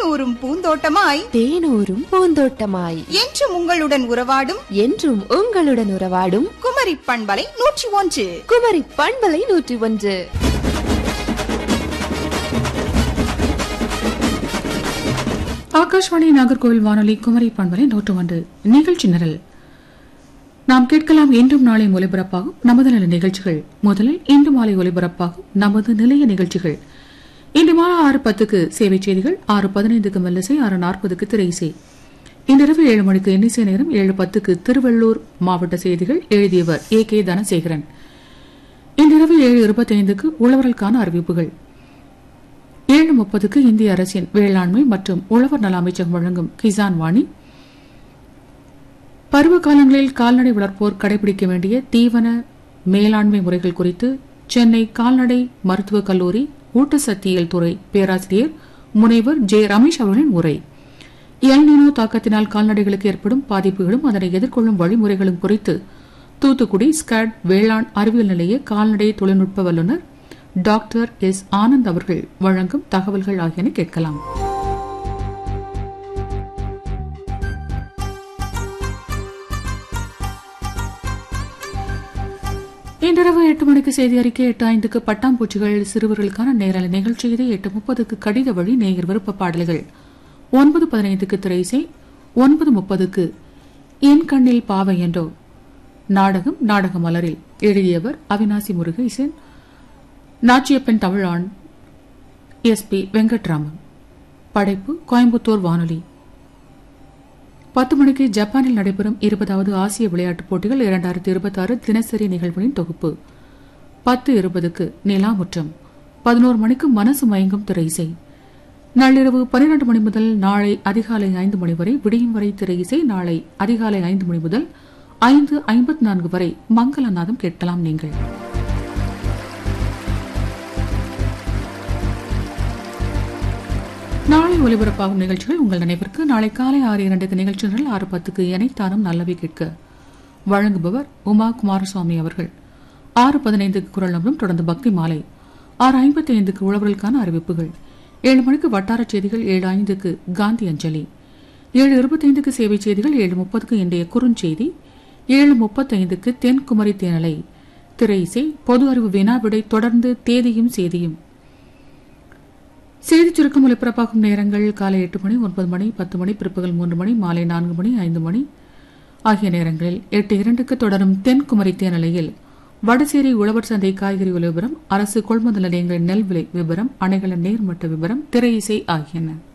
தேனூரும் பூந்தோட்டமாய் தேனூரும் பூந்தோட்டமாய் என்றும் உங்களுடன் உறவாடும் என்றும் உங்களுடன் உறவாடும் குமரி பண்பலை நூற்றி ஒன்று குமரி பண்பலை நூற்றி ஒன்று ஆகாஷ்வாணி நாகர்கோவில் வானொலி குமரி பண்பலை நூற்று ஒன்று நிகழ்ச்சி நிரல் நாம் கேட்கலாம் இன்றும் நாளை ஒலிபரப்பாகும் நமது நில நிகழ்ச்சிகள் முதலில் இன்று மாலை ஒலிபரப்பாகும் நமது நிலைய நிகழ்ச்சிகள் இன்று மாலை ஆறு பத்துக்கு சேவை செய்திகள் ஆறு பதினைந்துக்கு மெல்லிசை ஆறு நாற்பதுக்கு திரைசை இன்றிரவு ஏழு மணிக்கு எண்ணிசை நேரம் ஏழு பத்துக்கு திருவள்ளூர் மாவட்ட செய்திகள் எழுதியவர் ஏ கே தனசேகரன் இன்றிரவு ஏழு இருபத்தைந்துக்கு உழவர்களுக்கான அறிவிப்புகள் ஏழு முப்பதுக்கு இந்திய அரசின் வேளாண்மை மற்றும் உழவர் நல அமைச்சகம் வழங்கும் கிசான் வாணி பருவ காலங்களில் கால்நடை வளர்ப்போர் கடைபிடிக்க வேண்டிய தீவன மேலாண்மை முறைகள் குறித்து சென்னை கால்நடை மருத்துவக் கல்லூரி ஊட்டச்சத்தியல் துறை பேராசிரியர் முனைவர் ஜே ரமேஷ் அவர்களின் உரை எல்னினோ தாக்கத்தினால் கால்நடைகளுக்கு ஏற்படும் பாதிப்புகளும் அதனை எதிர்கொள்ளும் வழிமுறைகளும் குறித்து தூத்துக்குடி ஸ்கேட் வேளாண் அறிவியல் நிலைய கால்நடை தொழில்நுட்ப வல்லுநர் டாக்டர் எஸ் ஆனந்த் அவர்கள் வழங்கும் தகவல்கள் ஆகியன கேட்கலாம் இன்றிரவு எட்டு மணிக்கு செய்தி அறிக்கை எட்டு ஐந்துக்கு பட்டாம்பூச்சிகள் சிறுவர்களுக்கான நேரல நிகழ்ச்சி இது எட்டு முப்பதுக்கு கடித வழி நேயர் விருப்ப பாடல்கள் ஒன்பது பதினைந்துக்கு திரைசை ஒன்பது முப்பதுக்கு என் கண்ணில் பாவை என்றோ நாடகம் நாடக மலரில் எழுதியவர் அவினாசி முருகேசன் நாச்சியப்பன் தமிழான் எஸ் பி வெங்கட்ராமன் படைப்பு கோயம்புத்தூர் வானொலி பத்து மணிக்கு ஜப்பானில் நடைபெறும் இருபதாவது ஆசிய விளையாட்டுப் போட்டிகள் இரண்டாயிரத்தி இருபத்தாறு தினசரி நிகழ்வுகளின் தொகுப்பு பத்து இருபதுக்கு நிலாமுற்றம் பதினோரு மணிக்கு மனசு மயங்கும் திரையிசை நள்ளிரவு பனிரெண்டு மணி முதல் நாளை அதிகாலை ஐந்து மணி வரை விடியும் வரை திரையிசை நாளை அதிகாலை ஐந்து மணி முதல் ஐந்து ஐம்பத்தி நான்கு வரை மங்களநாதம் கேட்கலாம் நீங்கள் நாளை ஒலிபரப்பாகும் நிகழ்ச்சிகள் உங்கள் நினைவிற்கு நாளை காலை ஆறு இரண்டுக்கு நிகழ்ச்சிகள் ஆறு பத்துக்கு எனைத்தானும் நல்லவை கேட்க வழங்குபவர் உமா குமாரசுவாமி அவர்கள் ஆறு பதினைந்துக்கு குரல் நம்பரும் தொடர்ந்து பக்தி மாலை ஆறு ஐம்பத்தி ஐந்துக்கு உழவர்களுக்கான அறிவிப்புகள் ஏழு மணிக்கு வட்டார செய்திகள் ஏழு ஐந்துக்கு காந்தி அஞ்சலி ஏழு இருபத்தைந்துக்கு சேவை செய்திகள் ஏழு முப்பதுக்கு இன்றைய குறுஞ்செய்தி ஏழு முப்பத்தைந்துக்கு தென்குமரி தேனலை திரை இசை பொது அறிவு வினா விடை தொடர்ந்து தேதியும் செய்தியும் செய்திச் சுருக்கம் ஒலிபரப்பாகும் நேரங்கள் காலை எட்டு மணி ஒன்பது மணி பத்து மணி பிற்பகல் மூன்று மணி மாலை நான்கு மணி ஐந்து மணி ஆகிய நேரங்களில் எட்டு இரண்டுக்கு தொடரும் தென்குமரி தேனலையில் வடசேரி உழவர் சந்தை காய்கறி விலை விவரம் அரசு கொள்முதல் நிலையங்களின் நெல் விலை விவரம் அணைகளின் நேர்மட்ட விவரம் திரை இசை ஆகியன